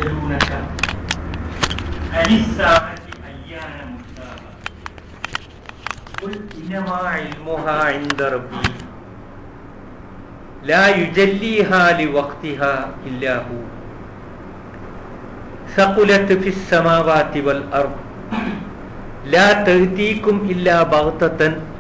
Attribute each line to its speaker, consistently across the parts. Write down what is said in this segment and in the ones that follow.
Speaker 1: يسألونك عن الساعة أيان مرساها قل إنما علمها عند ربي لا يجليها لوقتها إلا هو ثقلت في السماوات والأرض لا تأتيكم إلا بغتة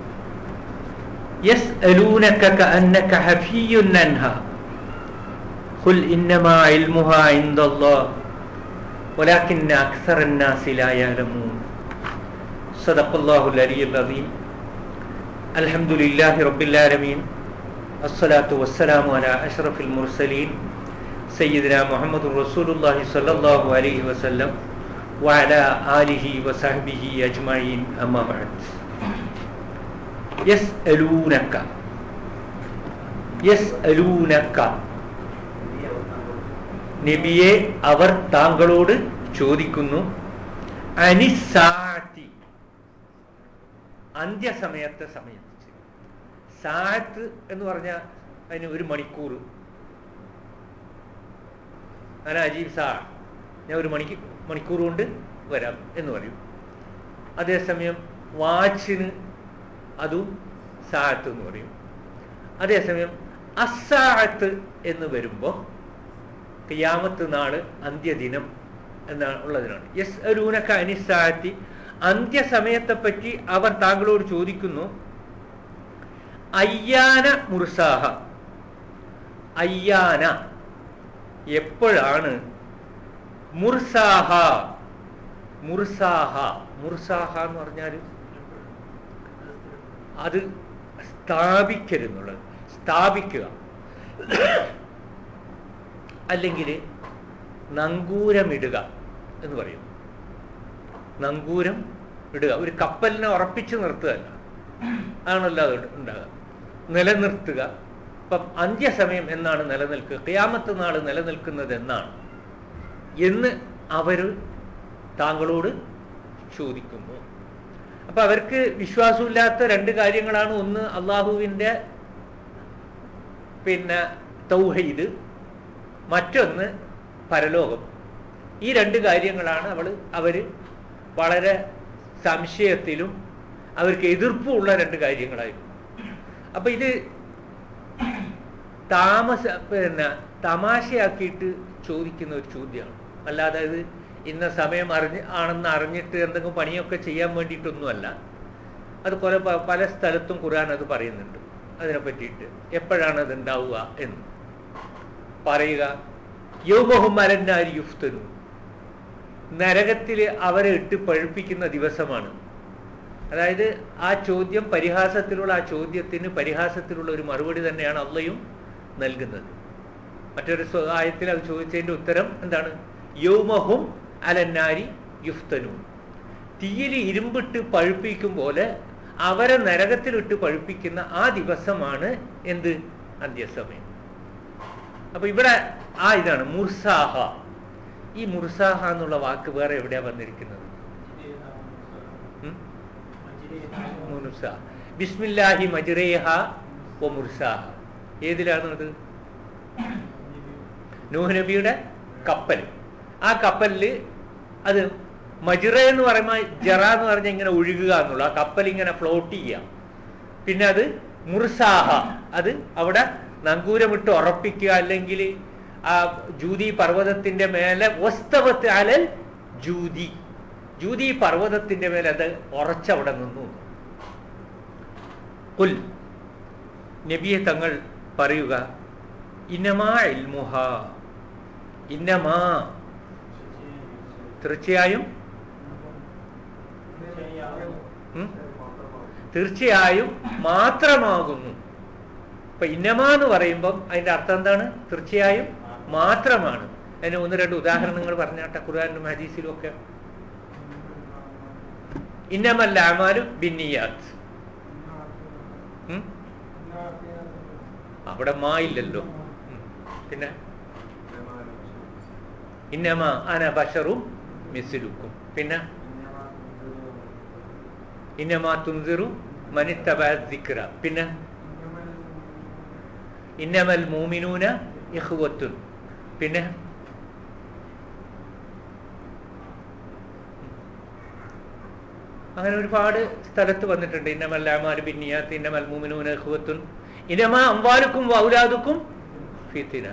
Speaker 1: يسألونك كأنك حفي عنها قل إنما علمها عند الله ولكن أكثر الناس لا يعلمون صدق الله العلي العظيم الحمد لله رب العالمين الصلاة والسلام على أشرف المرسلين سيدنا محمد رسول الله صلى الله عليه وسلم وعلى آله وصحبه أجمعين أما بعد يسألونك يسألونك നബിയെ അവർ താങ്കളോട് ചോദിക്കുന്നു അനിസാത്തി അന്ത്യസമയത്തെ സമയത്ത് സാത്ത് എന്ന് പറഞ്ഞാൽ അതിന് ഒരു മണിക്കൂർ അങ്ങനെ അജീബ് സാ ഞാൻ ഒരു മണിക്ക് മണിക്കൂർ കൊണ്ട് വരാം എന്ന് പറയും അതേസമയം വാച്ചിന് അതും സാത്ത് എന്ന് പറയും അതേസമയം അസാത്ത് എന്ന് വരുമ്പോൾ കിയാമത്ത് നാള് അന്ത്യദിനം എന്നാണ് ഉള്ളതിനാണ് യസ് അരൂനക്ക അനിസാത്തി അന്ത്യസമയത്തെ പറ്റി അവർ താങ്കളോട് ചോദിക്കുന്നു അയ്യാന മുർസാഹ അയ്യാന എപ്പോഴാണ് മുർസാഹ മുർസാഹ മുർസാഹ എന്ന് പറഞ്ഞാൽ അത് സ്ഥാപിക്കരുന്നുള്ളത് സ്ഥാപിക്കുക അല്ലെങ്കിൽ നങ്കൂരമിടുക എന്ന് പറയും നങ്കൂരം ഇടുക ഒരു കപ്പലിനെ ഉറപ്പിച്ച് നിർത്തുകയല്ല ആണല്ലോ അത് ഉണ്ടാകുക നിലനിർത്തുക ഇപ്പം അന്ത്യസമയം എന്നാണ് നിലനിൽക്കുക ക്യാമത്ത് നാൾ നിലനിൽക്കുന്നത് എന്നാണ് എന്ന് അവർ താങ്കളോട് ചോദിക്കുന്നു അപ്പൊ അവർക്ക് വിശ്വാസമില്ലാത്ത രണ്ട് കാര്യങ്ങളാണ് ഒന്ന് അള്ളാഹുവിൻ്റെ പിന്നെ തൗഹീദ് മറ്റൊന്ന് പരലോകം ഈ രണ്ട് കാര്യങ്ങളാണ് അവൾ അവർ വളരെ സംശയത്തിലും അവർക്ക് എതിർപ്പുള്ള രണ്ട് കാര്യങ്ങളായിരുന്നു അപ്പൊ ഇത് താമസ പിന്നെ തമാശയാക്കിയിട്ട് ചോദിക്കുന്ന ഒരു ചോദ്യമാണ് അല്ലാതെ ഇത് ഇന്ന സമയം അറിഞ്ഞ് ആണെന്ന് അറിഞ്ഞിട്ട് എന്തെങ്കിലും പണിയൊക്കെ ചെയ്യാൻ വേണ്ടിയിട്ടൊന്നുമല്ല അത് കുറെ പല സ്ഥലത്തും ഖുർആൻ അത് പറയുന്നുണ്ട് അതിനെ പറ്റിയിട്ട് എപ്പോഴാണ് അത് ഉണ്ടാവുക എന്ന് പറയുക യൗമഹും അലന്നാരി യുഫ്തനു നരകത്തിൽ അവരെ ഇട്ട് പഴുപ്പിക്കുന്ന ദിവസമാണ് അതായത് ആ ചോദ്യം പരിഹാസത്തിലുള്ള ആ ചോദ്യത്തിന് പരിഹാസത്തിലുള്ള ഒരു മറുപടി തന്നെയാണ് അള്ളയും നൽകുന്നത് മറ്റൊരു ആയത്തിൽ അത് ചോദിച്ചതിന്റെ ഉത്തരം എന്താണ് യൗമഹും അലന്നാരി യുഫ്തനു തീയിൽ ഇരുമ്പിട്ട് പഴുപ്പിക്കും പോലെ അവരെ നരകത്തിലിട്ട് പഴുപ്പിക്കുന്ന ആ ദിവസമാണ് എന്ത് അന്ത്യസമയം അപ്പൊ ഇവിടെ ആ ഇതാണ് മുർസാഹ ഈ മുർസാഹ എന്നുള്ള വാക്ക് വേറെ എവിടെയാ വന്നിരിക്കുന്നത് മുർസ ബിസ്മില്ലാഹി മജ്റേഹ ഒ മുർസാഹ ഏതിലാണ് അത് നൂഹ് നബിയുടെ കപ്പൽ ആ കപ്പലില് അത് മജിറ എന്ന് പറയുമ്പോൾ ജറ എന്ന് പറഞ്ഞാൽ ഇങ്ങനെ ഒഴുകുക എന്നുള്ള ആ കപ്പൽ ഇങ്ങനെ ഫ്ലോട്ട് ചെയ്യാം പിന്നെ അത് മുർസാഹ അത് അവിടെ നങ്കൂരമിട്ട് ഉറപ്പിക്കുക അല്ലെങ്കിൽ ആ ജൂതി പർവ്വതത്തിന്റെ മേലെ വസ്തവത്ത് അലൽ ജൂതി ജൂതി പർവ്വതത്തിന്റെ മേലെ അത് ഉറച്ചവിടെ നിന്നു കുൽ നബിയെ തങ്ങൾ പറയുക ഇന്നമാ ഇൽമുഹ ഇന്നമാ തീർച്ചയായും തീർച്ചയായും മാത്രമാകുന്നു ഇപ്പൊ ഇന്നമ എന്ന് പറയുമ്പം അതിന്റെ അർത്ഥം എന്താണ് തീർച്ചയായും മാത്രമാണ് അതിന് ഒന്ന് രണ്ട് ഉദാഹരണങ്ങൾ പറഞ്ഞാട്ടെ ഖുർആാനും ഹദീസിലും ഒക്കെ ഇന്നമല്ല അമാലും ബിന്നിയാത്ത് അവിടെ മാ ഇല്ലല്ലോ പിന്നെ ഇന്നമ അന ബഷറും മിസിലുക്കും പിന്നെ ഇന്നമാ തുന്തിറു മനിത്തബിക്ര പിന്നെ ഇന്നമൽ മൂമിനൂന ഇഹ്വത്തുൻ പിന്നെ അങ്ങനെ ഒരുപാട് സ്ഥലത്ത് വന്നിട്ടുണ്ട് ഇന്നമല്ലാമാർ ബിന്നിയാത്ത് ഇന്നമൽ മൂമിനൂന ഖുവത്തുൻ ഇനമ അമ്പാലുക്കും വൗലാദുക്കും ഫിത്തിന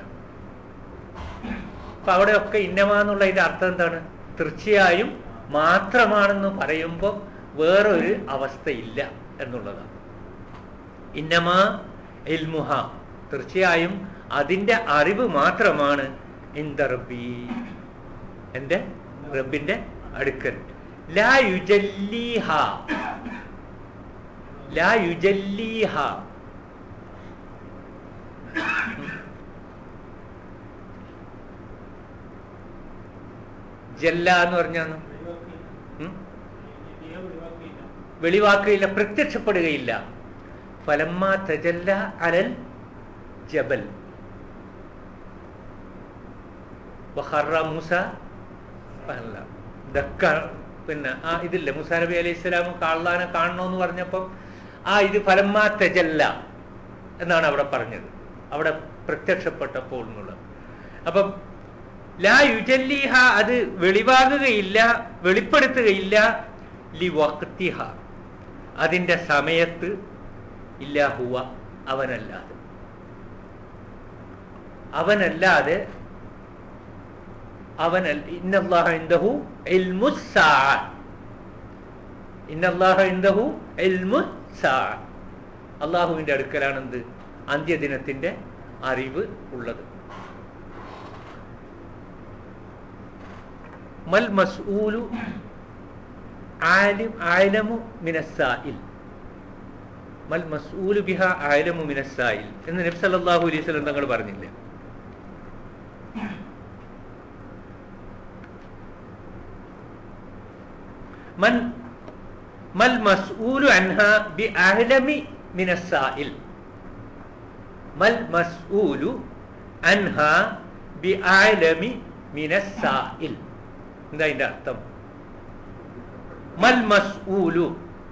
Speaker 1: അപ്പൊ അവിടെയൊക്കെ ഇന്നമ എന്നുള്ളതിന്റെ അർത്ഥം എന്താണ് തീർച്ചയായും മാത്രമാണെന്ന് പറയുമ്പോൾ വേറൊരു അവസ്ഥയില്ല എന്നുള്ളതാണ് ഇന്നമ ഇൽമുഹ തീർച്ചയായും അതിന്റെ അറിവ് മാത്രമാണ് ഇന്ത റബ്ബി എൻ്റെ റബ്ബിന്റെ അടുക്കൽ ലാ യുജല്ലീഹ ലാ യുജല്ലീഹ ജല്ല എന്ന് പറഞ്ഞാണ് ഉം? വെളിവാക്കുകയില്ല പ്രത്യക്ഷപ്പെടുകയില്ല ഫലമ്മ തജല്ല അലൽ ജബൽ വഹറ മൂസ അല്ല ഇതൊക്കെ പിന്നെ ആ ഇതില്ലേ മുസാ നബി അലൈഹി സ്വലാം കാള്ളാനെ കാണണമെന്ന് പറഞ്ഞപ്പം ആ ഇത് ഫലമ്മ തെജല്ല എന്നാണ് അവിടെ പറഞ്ഞത് അവിടെ പ്രത്യക്ഷപ്പെട്ടപ്പോൾ എന്നുള്ളത് അപ്പം ലാ യുജല്ലിഹ അത് വെളിവാകുകയില്ല വെളിപ്പെടുത്തുകയില്ല ലി വക്തിഹ അതിൻ്റെ സമയത്ത് ഇല്ല ഹുവ അവനല്ലാതെ അവനല്ലാതെ അവനൽ ഇന്നല്ലാഹ ഇൻദഹു ഇൽമുസ്സാ ഇന്നല്ലാഹ ഇൻദഹു ഇൽമുസ്സാ അള്ളാഹുവിൻ്റെ അടുക്കലാണ് എന്ത് അന്ത്യദിനത്തിന്റെ അറിവ് ഉള്ളത് മൽ മസ്ഊലു ആലിം ആലമു മിനസ്സായിൽ മൽ മസ്ഊലു ബിഹ ആലമു മിനസ്സായിൽ എന്ന് നബി സല്ലല്ലാഹു അലൈഹി വസല്ലം തങ്ങൾ പറഞ്ഞില്ലേ മൻ മൽ മസ്ഊലു അൻഹ ബി അഹ്ലമി മിനസ്സായിൽ മൽ മസ്ഊലു അൻഹ ബി അഹ്ലമി മിനസ്സായിൽ എന്താ അതിന്റെ അർത്ഥം മൽ മസ്ഊലു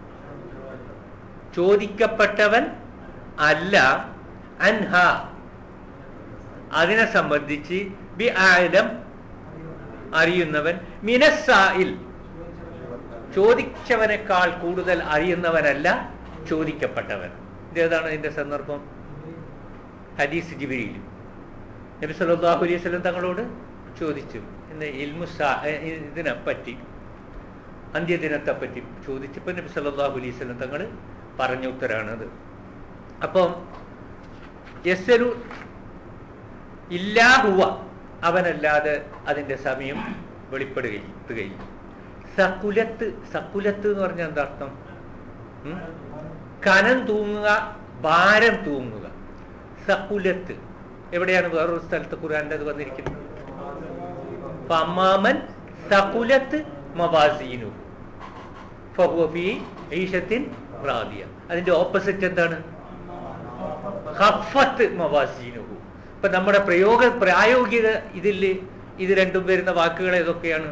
Speaker 1: ചോദിക്കപ്പെട്ടവൻ അല്ല അൻഹ അതിനെ സംബന്ധിച്ച് ബി ആലം അറിയുന്നവൻ മിനസ്സായിൽ ചോദിച്ചവനേക്കാൾ കൂടുതൽ അറിയുന്നവനല്ല ചോദിക്കപ്പെട്ടവൻ ഇതേതാണ് ഇതിന്റെ സന്ദർഭം ഹദീസ് ജിബിരിയിൽ നബി സല്ലല്ലാഹു അലൈഹി വസല്ലം തങ്ങളോട് ചോദിച്ചു ഇന്ന് ഇൽമുസ ഇതിനെപ്പറ്റി അന്ത്യദിനത്തെ പറ്റി ചോദിച്ചപ്പോൾ നബി സല്ലല്ലാഹു അലൈഹി വസല്ലം തങ്ങൾ പറഞ്ഞ ഉത്തരാണത് അപ്പം യസ്സലു ഇല്ലാഹുവ അവനല്ലാതെ അതിന്റെ സമയം വെളിപ്പെടുകയില്ല സക്കുലത്ത് സക്കുലത്ത് എന്ന് പറഞ്ഞാൽ എന്താ അർത്ഥം ഉം? കനം തൂങ്ങുക ഭാരം തൂങ്ങുക സക്കുലത്ത് എവിടെയാണ് വേറൊരു സ്ഥലത്ത് ഖുർആന്റെ അത് വന്നിരിക്കുന്നത് ഫമാമൻ സകുലത്ത് മവാസീനു ഫഹുവ ഫീ ഈശത്തിൻ റാദിയ അതിന്റെ ഓപ്പോസിറ്റ് എന്താണ് ഖഫത്ത് മവാസീനുഹു ഇപ്പൊ നമ്മുടെ പ്രയോഗ പ്രായോഗിക ഇതിൽ ഇത് രണ്ടും വരുന്ന വാക്കുകൾ ഏതൊക്കെയാണ്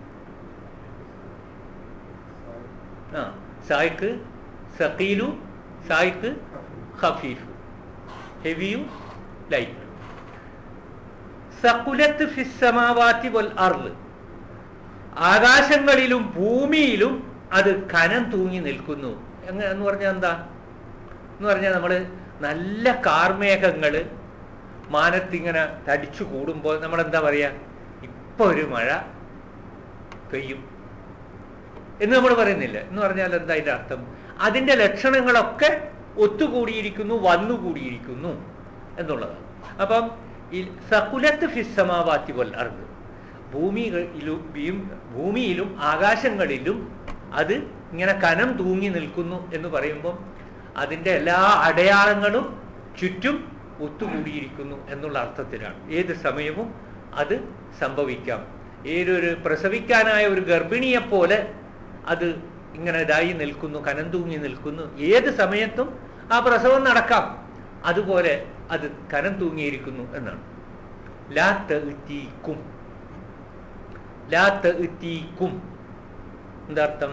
Speaker 1: ആ സായിക്ക് സഖീലു സായിക്ക് ഖഫീഫു ഹെവിയും ലൈറ്റ് സകുലത്ത് ഫിസ്സമാവാത്തി വൽ അർള് ആകാശങ്ങളിലും ഭൂമിയിലും അത് കനം തൂങ്ങി നിൽക്കുന്നു എങ്ങനെ എന്ന് പറഞ്ഞാൽ എന്താ എന്ന് പറഞ്ഞാൽ നമ്മൾ നല്ല കാർമേഘങ്ങള് മാനത്തിങ്ങനെ തടിച്ചു കൂടുമ്പോൾ നമ്മൾ എന്താ പറയാ ഇപ്പൊ ഒരു മഴ പെയ്യും എന്ന് നമ്മൾ പറയുന്നില്ല എന്ന് പറഞ്ഞാൽ എന്താ അതിന്റെ അർത്ഥം അതിന്റെ ലക്ഷണങ്ങളൊക്കെ ഒത്തുകൂടിയിരിക്കുന്നു വന്നുകൂടിയിരിക്കുന്നു എന്നുള്ളതാണ് അപ്പം ഈ സകുലത്ത് ഫിസ്സമാവാത്തി കൊൽ അർദ് ഭൂമിയിലും ഭൂമിയിലും ആകാശങ്ങളിലും അത് ഇങ്ങനെ കനം തൂങ്ങി നിൽക്കുന്നു എന്ന് പറയുമ്പം അതിൻ്റെ എല്ലാ അടയാളങ്ങളും ചുറ്റും ഒത്തുകൂടിയിരിക്കുന്നു എന്നുള്ള അർത്ഥത്തിലാണ് ഏത് സമയവും അത് സംഭവിക്കാം ഏതൊരു പ്രസവിക്കാനായ ഒരു ഗർഭിണിയെ പോലെ അത് ഇങ്ങനെ ഇതായി നിൽക്കുന്നു കനം തൂങ്ങി നിൽക്കുന്നു ഏത് സമയത്തും ആ പ്രസവം നടക്കാം അതുപോലെ അത് കനം തൂങ്ങിയിരിക്കുന്നു എന്നാണ് ലാ തീക്കും ലാ തീക്കും എന്താ അർത്ഥം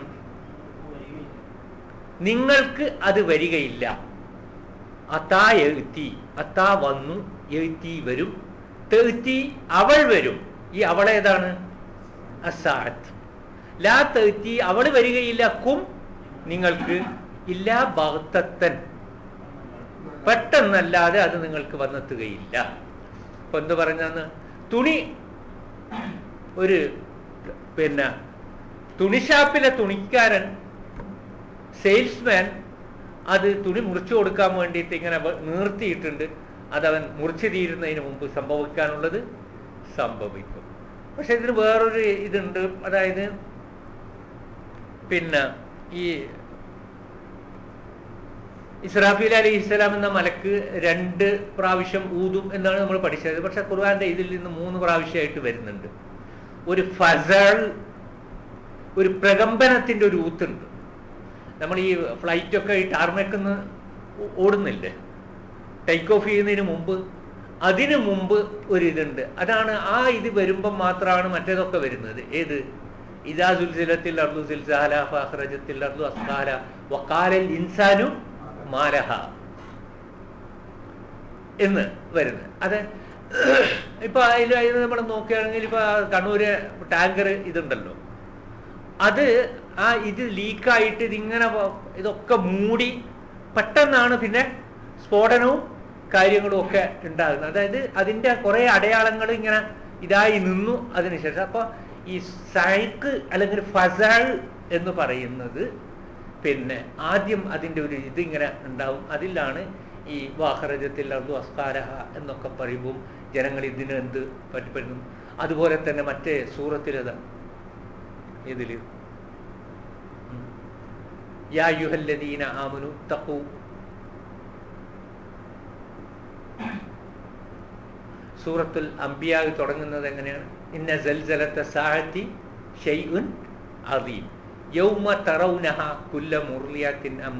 Speaker 1: നിങ്ങൾക്ക് അത് വരികയില്ല അത്താ എഴുത്തി അത്താ വന്നു എഴുത്തി വരും തെഴുത്തി അവൾ വരും ഈ അവളേതാണ് അസാത്ത് ലാ തെഴുത്തി അവൾ വരികയില്ല കും നിങ്ങൾക്ക് ഇല്ലാ ഭക്തത്തൻ പെട്ടെന്നല്ലാതെ അത് നിങ്ങൾക്ക് വന്നെത്തുകയില്ല ഇപ്പൊ എന്ത് പറഞ്ഞാന്ന് തുണി ഒരു പിന്നെ തുണിഷാപ്പിലെ തുണിക്കാരൻ സെയിൽസ്മാൻ അത് തുണി മുറിച്ചു കൊടുക്കാൻ വേണ്ടിയിട്ട് ഇങ്ങനെ വ- നിർത്തിയിട്ടുണ്ട് അതവൻ മുറിച്ചു തീരുന്നതിന് മുമ്പ് സംഭവിക്കാനുള്ളത് സംഭവിക്കും പക്ഷെ ഇതിന് വേറൊരു ഇതുണ്ട് അതായത് പിന്നെ ഈ ഇസ്രാഫീൽ അലി ഇസ്ലാം എന്ന മലക്ക് രണ്ട് പ്രാവശ്യം ഊതും എന്നാണ് നമ്മൾ പഠിച്ചത് പക്ഷെ ഖുർആന്റെ ഇതിൽ നിന്ന് മൂന്ന് പ്രാവശ്യമായിട്ട് വരുന്നുണ്ട് ഒരു ഫസൾ ഒരു പ്രകമ്പനത്തിന്റെ ഒരു ഊത്തുണ്ട് നമ്മൾ ഈ ഫ്ലൈറ്റ് ഒക്കെ ഈ ടാർമേക്കുന്ന ഓടുന്നില്ലേ ടേക്ക് ഓഫ് ചെയ്യുന്നതിന് മുമ്പ് അതിനു മുമ്പ് ഒരു ഇതുണ്ട് അതാണ് ആ ഇത് വരുമ്പം മാത്രമാണ് മറ്റേതൊക്കെ വരുന്നത് ഏത് ഇതാ സുൽസിലത്തിൽ അർദു സിൽസാല ഫാഖ്റജത്തിൽ അർദു അസ്കാല വക്കാലൽ ഇൻസാനു മാലഹ എന്ന് വരുന്നത് അത് ഇപ്പൊ അതിൽ അതിൽ നമ്മൾ നോക്കുകയാണെങ്കിൽ ഇപ്പൊ കണ്ണൂര് ടാങ്കർ ഇതുണ്ടല്ലോ അത് ആ ഇത് ലീക്കായിട്ട് ഇതിങ്ങനെ വ- ഇതൊക്കെ മൂടി പെട്ടെന്നാണ് പിന്നെ സ്ഫോടനവും കാര്യങ്ങളും ഒക്കെ ഉണ്ടാകുന്നത് അതായത് അതിന്റെ കുറെ അടയാളങ്ങൾ ഇങ്ങനെ ഇതായി നിന്നു അതിനുശേഷം അപ്പൊ ഈ സൈക്ക് അല്ലെങ്കിൽ ഫസാൾ എന്ന് പറയുന്നത് പിന്നെ ആദ്യം അതിന്റെ ഒരു ഇതിങ്ങനെ ഉണ്ടാവും അതിലാണ് ഈ വാഹറജത്തിൽ അർദു അസ്കാരഹ എന്നൊക്കെ പറയുമ്പോൾ ജനങ്ങൾ ഇതിന് എന്ത് പറ്റുന്നു അതുപോലെ തന്നെ മറ്റേ സൂറത്തിലത് ഇതില് ഉം. യാ യുഹല്ലദീന ആമനു തഖൂ സൂറത്തുൽ അംബിയാ തുടങ്ങുന്നത് എങ്ങനെയാണ് ഇന്ന സൽസലത്ത സാഹത്തി ഷൈഉൻ അദീം യൗമ തറൗനഹ കുല്ല മുർലിയാത്തിൻ അം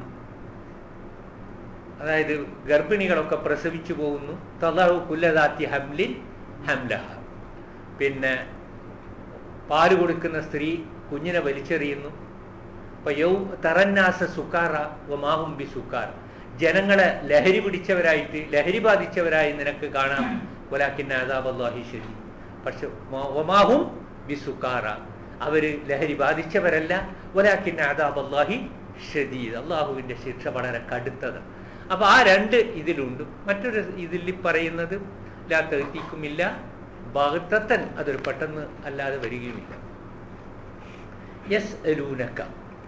Speaker 1: അതായത് ഗർഭിണികളൊക്കെ പ്രസവിച്ചു പോകുന്നു തലഹു കുല്ലദാത്തി ഹംലിൻ ഹംലഹ പിന്നെ പാല് കൊടുക്കുന്ന സ്ത്രീ കുഞ്ഞിനെ വലിച്ചെറിയുന്നു അപ്പൊ യൗ തറന്നാസ സുക്കാറ വമാഹും ബി സുക്കാർ ജനങ്ങളെ ലഹരി പിടിച്ചവരായിട്ട് ലഹരി ബാധിച്ചവരായി നിനക്ക് കാണാം വലാക്കിന്ന അതാബല്ലാഹി ശരി പക്ഷെ വ- വമാഹും ബി സുക്കാറ അവര് ലഹരി ബാധിച്ചവരല്ല വലാക്കിന്ന അതാബല്ലാഹി ഷദീദ് അള്ളാഹുവിന്റെ ശിക്ഷ വളരെ കടുത്തത് അപ്പൊ ആ രണ്ട് ഇതിലുണ്ട് മറ്റൊരു ഇതിൽ പറയുന്നത് ലാ തെത്തിക്കുമില്ല ഭഗത്തൻ അതൊരു പെട്ടെന്ന് അല്ലാതെ വരികയുമില്ല യസ് അലൂനക്ക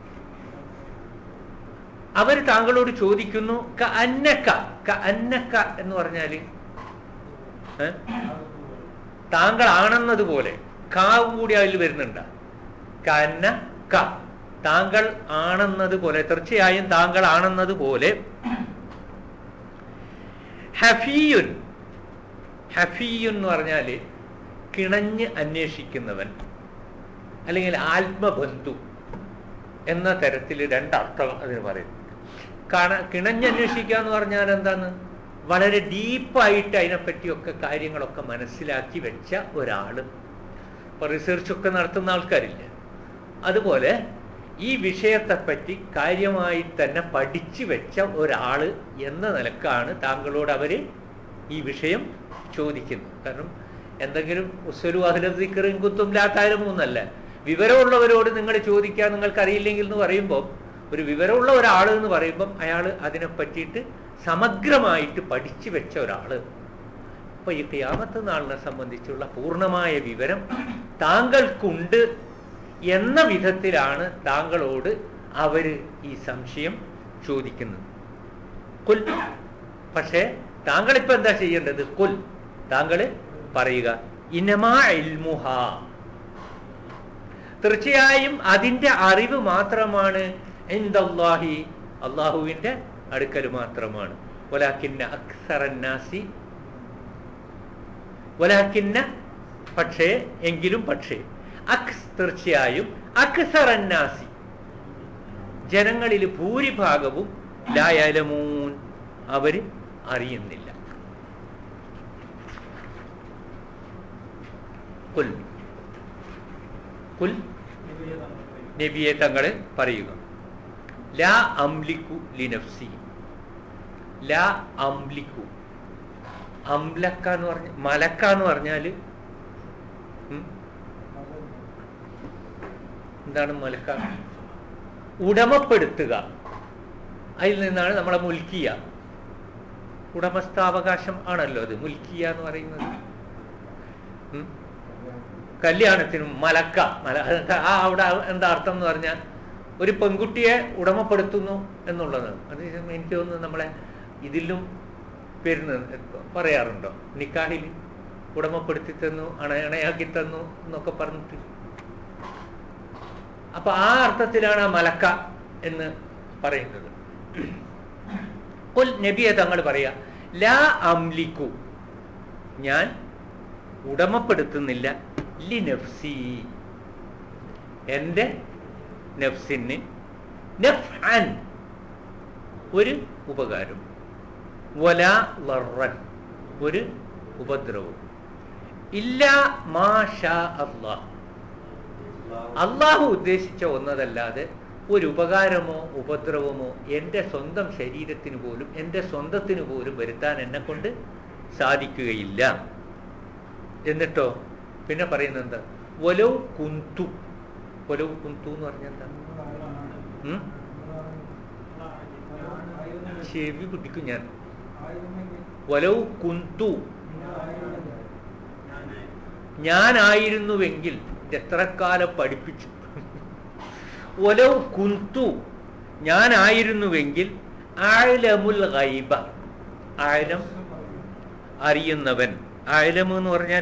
Speaker 1: അവർ താങ്കളോട് ചോദിക്കുന്നു ക അന്നക്ക ക അന്നക്ക എന്ന് പറഞ്ഞാല് ഏ? താങ്കൾ ആണെന്നതുപോലെ കാവ് കൂടി അതിൽ വരുന്നുണ്ട് കന്ന ക താങ്കൾ ആണെന്നതുപോലെ തീർച്ചയായും താങ്കൾ ആണെന്നതുപോലെ ഹഫീയുൻ ഹഫീയുൻ എന്ന് പറഞ്ഞാല് കിണഞ്ഞ് അന്വേഷിക്കുന്നവൻ അല്ലെങ്കിൽ ആത്മബന്ധു എന്ന തരത്തിൽ രണ്ടർത്ഥം അതിന് പറയും കാണ കിണഞ്ഞന്വേഷിക്കുക എന്ന് പറഞ്ഞാൽ എന്താണ് വളരെ ഡീപ്പായിട്ട് അതിനെപ്പറ്റിയൊക്കെ കാര്യങ്ങളൊക്കെ മനസ്സിലാക്കി വെച്ച ഒരാള് ഇപ്പൊ റിസർച്ചൊക്കെ നടത്തുന്ന ആൾക്കാരില്ല അതുപോലെ ഈ വിഷയത്തെപ്പറ്റി കാര്യമായി തന്നെ പഠിച്ചു വെച്ച ഒരാള് എന്ന നിലക്കാണ് താങ്കളോട് അവര് ഈ വിഷയം ചോദിക്കുന്നത് കാരണം എന്തെങ്കിലും ഉസ്വരു അഹ്ലിക്കറും കുത്തും ലാത്താരും എന്നല്ല വിവരമുള്ളവരോട് നിങ്ങൾ ചോദിക്കാൻ നിങ്ങൾക്ക് അറിയില്ലെങ്കിൽ എന്ന് പറയുമ്പോൾ ഒരു വിവരമുള്ള ഒരാൾ എന്ന് പറയുമ്പം അയാൾ അതിനെ പറ്റിയിട്ട് സമഗ്രമായിട്ട് പഠിച്ചു വെച്ച ഒരാള് അപ്പൊ ഈ ക്യാമത്ത് നാളിനെ സംബന്ധിച്ചുള്ള പൂർണ്ണമായ വിവരം താങ്കൾക്കുണ്ട് എന്ന വിധത്തിലാണ് താങ്കളോട് അവര് ഈ സംശയം ചോദിക്കുന്നത് കുൽ പക്ഷേ താങ്കൾ ഇപ്പൊ എന്താ ചെയ്യേണ്ടത് കുൽ താങ്കൾ പറയുക ഇനമാ ഇൽമുഹ തീർച്ചയായും അതിന്റെ അറിവ് മാത്രമാണ് എന്തല്ലാഹി അള്ളാഹുവിന്റെ അടുക്കൽ മാത്രമാണ് വലാക്കിന്ന അക്സറന്നാസി വലാക്കിന്ന പക്ഷേ എങ്കിലും പക്ഷേ അക്സ് തീർച്ചയായും അക്സറന്നാസി ജനങ്ങളിൽ ഭൂരിഭാഗവും ലായലമൂൻ അവര് അറിയുന്നില്ല കുൽ കുൽ നബിയെ തങ്ങളെ പറയുക ലാ അംലിക്കു ലിനഫ്സി ലാ അംലിക്കു അംലക്ക എന്ന് പറഞ്ഞ മലക്ക എന്ന് പറഞ്ഞാല് ഉം, എന്താണ് മലക്ക ഉടമപ്പെടുത്തുക അതിൽ നിന്നാണ് നമ്മളെ മുൽക്കിയ ഉടമസ്ഥാവകാശം ആണല്ലോ അത് മുൽക്കിയ എന്ന് പറയുന്നത് ഉം. കല്യാണത്തിനും മലക്ക മല ആ അവിടെ എന്താ അർത്ഥം എന്ന് പറഞ്ഞാൽ ഒരു പെൺകുട്ടിയെ ഉടമപ്പെടുത്തുന്നു എന്നുള്ളത് അത് എനിക്ക് തോന്നുന്നു നമ്മളെ ഇതിലും പേരുന്ന പറയാറുണ്ടോ നിക്കാഹിൽ ഉടമപ്പെടുത്തി തന്നു അണ അണയാക്കി തന്നു എന്നൊക്കെ പറഞ്ഞിട്ട് അപ്പൊ ആ അർത്ഥത്തിലാണ് ആ മലക്ക എന്ന് പറയുന്നത് കുൽ നബിയെ തങ്ങൾ പറയാ ലാ അംലിക്കു ഞാൻ ഉടമപ്പെടുത്തുന്നില്ല ലി നഫ്സി എൻ്റെ നഫ്സിന് നഫ്അൻ ഒരു ഉപകാരം വല ലറൻ ഒരു ഉപദ്രവം ഇല്ല മാഷാ അള്ളാഹ് അള്ളാഹു ഉദ്ദേശിച്ച ഒന്നതല്ലാതെ ഒരു ഉപകാരമോ ഉപദ്രവമോ എൻ്റെ സ്വന്തം ശരീരത്തിന് പോലും എൻ്റെ സ്വന്തത്തിന് പോലും വരുത്താൻ എന്നെ കൊണ്ട് സാധിക്കുകയില്ല എന്നിട്ടോ പിന്നെ പറയുന്നത് എന്താ വലോ കുന്തു വലോ കുന്തു എന്ന് പറഞ്ഞാൽ എന്താ ഉം? ചെവി പിടിക്കും ഞാൻ വലോ കുന്തു ഞാനായിരുന്നുവെങ്കിൽ ഇത് എത്ര കാലം പഠിപ്പിച്ചു ഒലോ കുന്തു ഞാനായിരുന്നുവെങ്കിൽ ആലമുൽ ഗൈബ ആലം അറിയുന്നവൻ ആലം എന്ന് പറഞ്ഞാൽ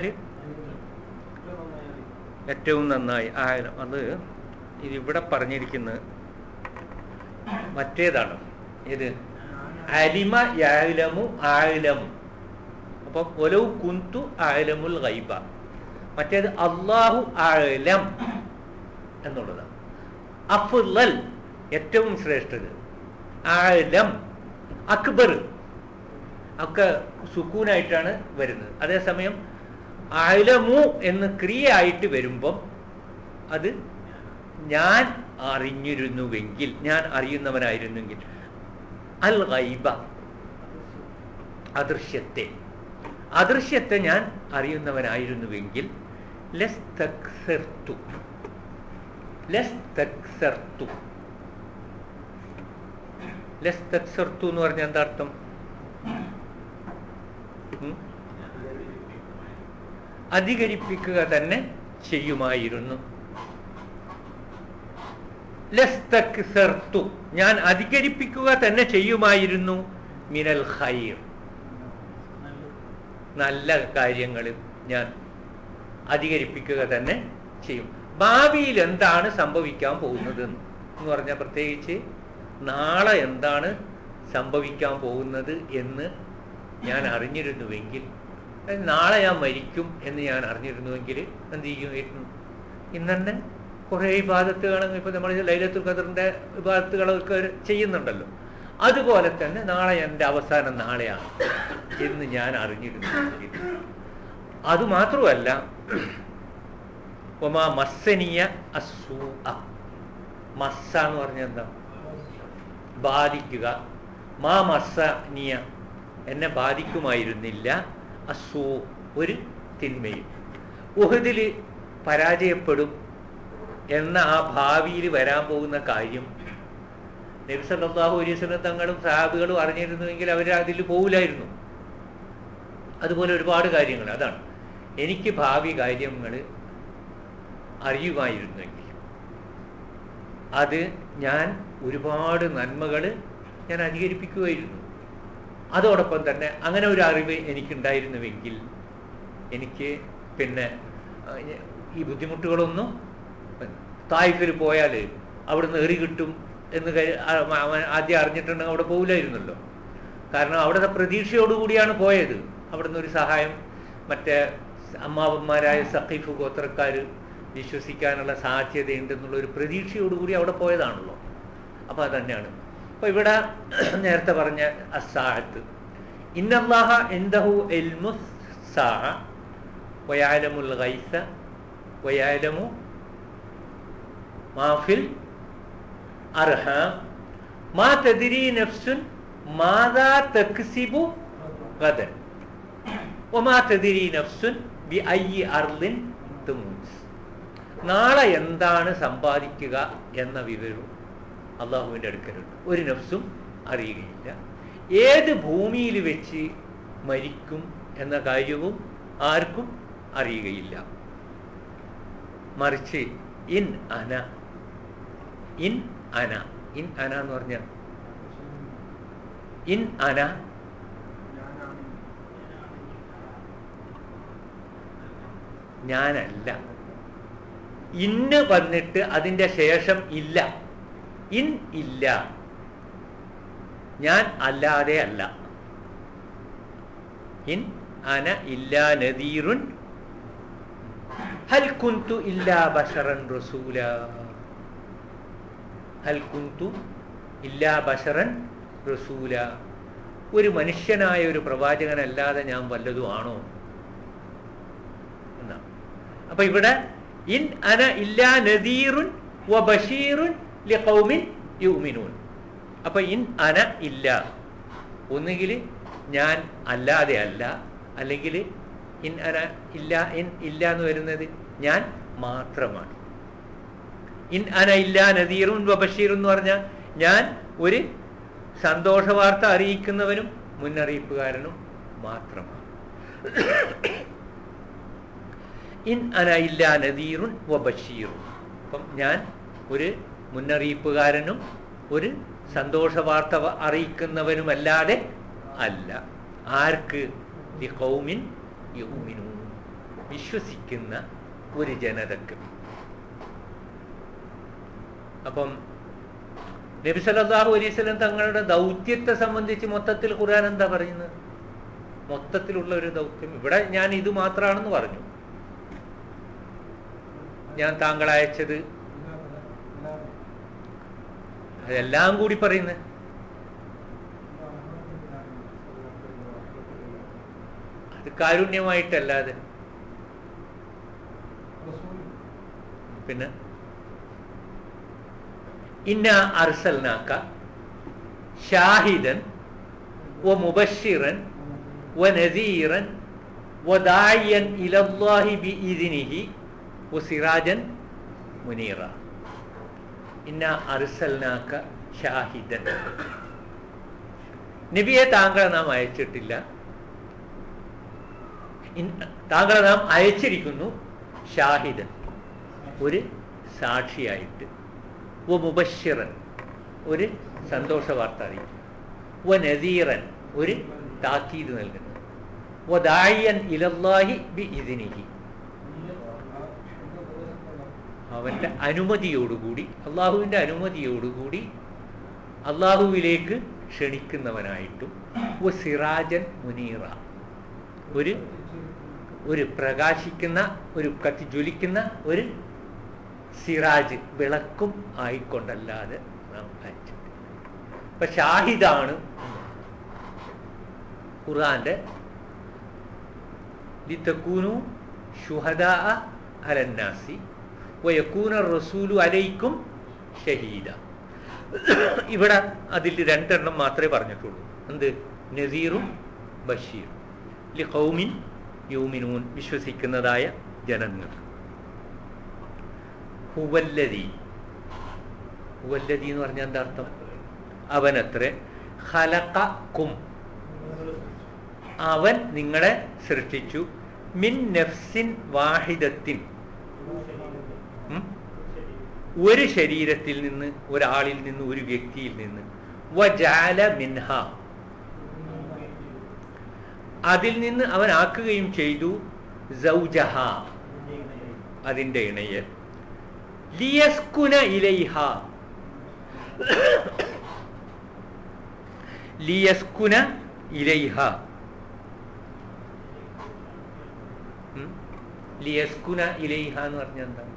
Speaker 1: ഏറ്റവും നന്നായി ആലം അത് ഇതിവിടെ പറഞ്ഞിരിക്കുന്നത് മറ്റേതാണ് ഇത് അലിമ യാലമു ആലമു അപ്പം ഒലോ കുന്തു ആലമുൽ ഗൈബ മറ്റേത് അള്ളാഹു ആലം എന്നുള്ളതാണ് അഫുൽ ഏറ്റവും ശ്രേഷ്ഠത് ആലം അക്ബർ ഒക്കെ സുക്കൂനായിട്ടാണ് വരുന്നത് അതേസമയം ആലമു എന്ന് ക്രിയ ആയിട്ട് വരുമ്പം അത് ഞാൻ അറിഞ്ഞിരുന്നുവെങ്കിൽ ഞാൻ അറിയുന്നവനായിരുന്നെങ്കിൽ അൽ ഗൈബ അദൃശ്യത്തെ അദൃശ്യത്തെ ഞാൻ അറിയുന്നവനായിരുന്നുവെങ്കിൽ ലസ് തക്സർത്തു ലസ് തക്സർത്തു ലസ് തക്സർത്തു എന്ന് പറഞ്ഞാൽ എന്താ അർത്ഥം ഉം? അധികരിപ്പിക്കുക തന്നെ ചെയ്യുമായിരുന്നു ലസ് തക്സർത്തു ഞാൻ അധികരിപ്പിക്കുക തന്നെ ചെയ്യുമായിരുന്നു മിനൽ ഖൈർ നല്ല കാര്യങ്ങൾ ഞാൻ അധികരിപ്പിക്കുക തന്നെ ചെയ്യും ഭാവിയിൽ എന്താണ് സംഭവിക്കാൻ പോകുന്നത് എന്ന് പറഞ്ഞാൽ പ്രത്യേകിച്ച് നാളെ എന്താണ് സംഭവിക്കാൻ പോകുന്നത് എന്ന് ഞാൻ അറിഞ്ഞിരുന്നുവെങ്കിൽ അതായത് നാളെ ഞാൻ മരിക്കും എന്ന് ഞാൻ അറിഞ്ഞിരുന്നുവെങ്കിൽ എന്ത് ചെയ്യുമായിരുന്നു ഇന്ന് തന്നെ കുറേ വിവാദത്തുകളും ഇപ്പൊ നമ്മൾ ലൈലത്തുൽ ഖദറിന്റെ വിവാദത്തുകളൊക്കെ ചെയ്യുന്നുണ്ടല്ലോ അതുപോലെ തന്നെ നാളെ എൻ്റെ അവസാനം നാളെയാണ് എന്ന് ഞാൻ അറിഞ്ഞിരുന്നു അത് മാത്രമല്ല ഒമാ മസ്സനിയ അസൂ മസ്സ എന്ന് പറഞ്ഞാൽ എന്താ ബാധിക്കുക മാ മസ്സനിയ എന്നെ ബാധിക്കുമായിരുന്നില്ല അസൂ ഒരു തിന്മയും ഉഹദിൽ പരാജയപ്പെടും എന്ന ആ ഭാവിയിൽ വരാൻ പോകുന്ന കാര്യം നബി സല്ലല്ലാഹു അലൈഹി വസല്ലം തങ്ങളും സഹാബികളും അറിഞ്ഞിരുന്നുവെങ്കിൽ അവർ അതിൽ പോകില്ലായിരുന്നു അതുപോലെ ഒരുപാട് കാര്യങ്ങൾ അതാണ് എനിക്ക് ഭാവി കാര്യങ്ങൾ അറിയുമായിരുന്നെങ്കിൽ അത് ഞാൻ ഒരുപാട് നന്മകൾ ഞാൻ അധികരിപ്പിക്കുമായിരുന്നു അതോടൊപ്പം തന്നെ അങ്ങനെ ഒരു അറിവ് എനിക്കുണ്ടായിരുന്നുവെങ്കിൽ എനിക്ക് പിന്നെ ആ, ഈ ബുദ്ധിമുട്ടുകളൊന്നും തായ്ഫിൽ പോയാൽ അവിടുന്ന് എറി കിട്ടും എന്ന് കരു- ആ, അവൻ ആദ്യം അറിഞ്ഞിട്ടുണ്ടെങ്കിൽ അവിടെ പോകില്ലായിരുന്നല്ലോ കാരണം അവിടുത്തെ പ്രതീക്ഷയോടുകൂടിയാണ് പോയത് അവിടുന്ന് ഒരു സഹായം മറ്റേ അമ്മാവന്മാരായ സഖീഫ് ഗോത്രക്കാർ വിശ്വസിക്കാനുള്ള സാധ്യതയുണ്ടെന്നുള്ള ഒരു പ്രതീക്ഷയോടുകൂടി അവിടെ പോയതാണല്ലോ അപ്പോൾ അത് തന്നെയാണ് അപ്പോൾ ഇവിടെ നേരത്തെ പറഞ്ഞ അസാഹത്ത് ഇന്നല്ലാഹ എന്തഹു എൽമു സാ വയാലമുൽ ഗൈസ വയാലമു മാഫിൽ അർഹാം മാ തദിരി നഫ്സുൻ മാതാ തക്സിബു ഗദൻ ഒമാ തദിരി നഫ്സുൻ ബി ഐ അർലിൻ തുമൂസ് നാളെ എന്താണ് സമ്പാദിക്കുക എന്ന വിവരവും അള്ളാഹുവിൻ്റെ അടുക്കലുണ്ട് ഒരു നഫ്സും അറിയുകയില്ല ഏത് ഭൂമിയിൽ വെച്ച് മരിക്കും എന്ന കാര്യവും ആർക്കും അറിയുകയില്ല മറിച്ച് ഇൻ അന ഇൻ അന ഇൻ അന എന്ന് പറഞ്ഞ ഇൻ അന ഞാനല്ല ഇന്ന് വന്നിട്ട് അതിൻ്റെ ശേഷം ഇല്ല ഇൻ ഇല്ല ഞാൻ അല്ലാതെ അല്ല ഇൻ അന ഇല്ലാ നദീറുൻ ഹൽ കുന്തു ഇല്ലാ ബഷറൻ റസൂല ഹൽ കുന്തു ഇല്ലാ ബഷറൻ റസൂല ഒരു മനുഷ്യനായ ഒരു പ്രവാചകനല്ലാതെ ഞാൻ വല്ലതും ആണോ എന്നാ അപ്പൊ ഇവിടെ ഇൻ അന ഇല്ലാ നദീറുൻ വ ബഷീറുൻ ലിഖൗമിൻ യുമിനൂൻ അപ്പൊ ഇൻ അന ഇല്ല ഒന്നുകിൽ ഞാൻ അല്ലാതെ അല്ല അല്ലെങ്കിൽ ഇൻ അന ഇല്ല ഇൻ ഇല്ല എന്ന് വരുന്നത് ഞാൻ മാത്രമാണ് ഇൻ അന ഇല്ല നദീറുൻ വ ബഷീറുൻ എന്ന് പറഞ്ഞാൽ ഞാൻ ഒരു സന്തോഷ വാർത്ത അറിയിക്കുന്നവനും മുന്നറിയിപ്പുകാരനും മാത്രമാണ് ഇൻ അന ഇല്ല നദീറുൻ വ ബഷീറുൻ അപ്പം ഞാൻ ഒരു മുന്നറിയിപ്പുകാരനും ഒരു സന്തോഷ വാർത്ത വ- അറിയിക്കുന്നവനുമല്ലാതെ അല്ല ആർക്ക് ലി ഖൗമിൻ യുമിനൂൻ വിശ്വസിക്കുന്ന ഒരു ജനതക്ക് അപ്പം നബി സല്ലല്ലാഹു അലൈഹി വസല്ലം തങ്ങളുടെ ദൗത്യത്തെ സംബന്ധിച്ച് മൊത്തത്തിൽ ഖുർആൻ എന്താ പറയുന്നത് മൊത്തത്തിലുള്ള ഒരു ദൗത്യം ഇവിടെ ഞാൻ ഇത് മാത്രമാണെന്ന് പറഞ്ഞു ഞാൻ താങ്കൾ അയച്ചത് അതെല്ലാം കൂടി പറയുന്നത് അത് കാരുണ്യമായിട്ടല്ലാതെ പിന്നെ ഇന്ന അർസൽനാക്ക ഷാഹിദൻ വ മുബഷിറൻ വ നസീറൻ വദായൻ ഇലല്ലാഹി ബിഇذനിഹി വസിറാജൻ മുനീറ ഇന്ന അർസൽനാക്ക ഷാഹിദൻ നബിയെ താങ്കളെ നാം അയച്ചിട്ടില്ല ഇൻ- താങ്കളെ നാം അയച്ചിരിക്കുന്നു ഷാഹിദൻ ഒരു സാക്ഷിയായിട്ട് വ മുബഷിറൻ ഒരു സന്തോഷ വാർത്ത അറിയിക്കും വ നദീറൻ ഒരു താക്കീത് നൽകുന്നു വ ദായൻ ഇലല്ലാഹി ബി ഇതിനിഹി അവൻ്റെ അനുമതിയോടുകൂടി അള്ളാഹുവിൻ്റെ അനുമതിയോടുകൂടി അള്ളാഹുവിലേക്ക് ക്ഷണിക്കുന്നവനായിട്ടും വ സിറാജൻ മുനീറ ഒരു ഒരു പ്രകാശിക്കുന്ന ഒരു കത്തി ജ്വലിക്കുന്ന ഒരു സിറാജ് വിളക്കും ആയിക്കൊണ്ടല്ലാതെ നാം അയച്ചിട്ടില്ല അപ്പൊ ഷാഹിദാണ് ഖുർആന്റെ ലിതക്കൂനു ഷുഹദാ അലന്നാസി വയക്കൂന റസൂലു അലൈക്കും ഷഹീദ ഇവിടെ അതിൽ രണ്ടെണ്ണം മാത്രമേ പറഞ്ഞിട്ടുള്ളൂ എന്ത് നസീറും ബഷീറും ലി ഖൗമിൻ യൂമിനൂൻ വിശ്വസിക്കുന്നതായ ജനങ്ങൾക്ക് ഹുവല്ലതി ഹുവല്ലതി എന്ന് പറഞ്ഞാൽ എന്താ അർത്ഥം അവനത്രേ ഖലഖ കും അവൻ നിങ്ങളെ സൃഷ്ടിച്ചു മിൻ നഫ്സിൻ വാഹിദത്തിൻ ഉം? ഒരു ശരീരത്തിൽ നിന്ന് ഒരാളിൽ നിന്ന് ഒരു വ്യക്തിയിൽ നിന്ന് വജാല മിൻഹ അതിൽ നിന്ന് അവൻ ആക്കുകയും ചെയ്തു സൗജഹ അതിന്റെ ഇണയൽ ലിയസ്കുന ഇലൈഹ ലിയസ്കുന ഇലൈഹ ഉം? ലിയസ്കുന ഇലൈഹ എന്ന് പറഞ്ഞാൽ എന്താണ്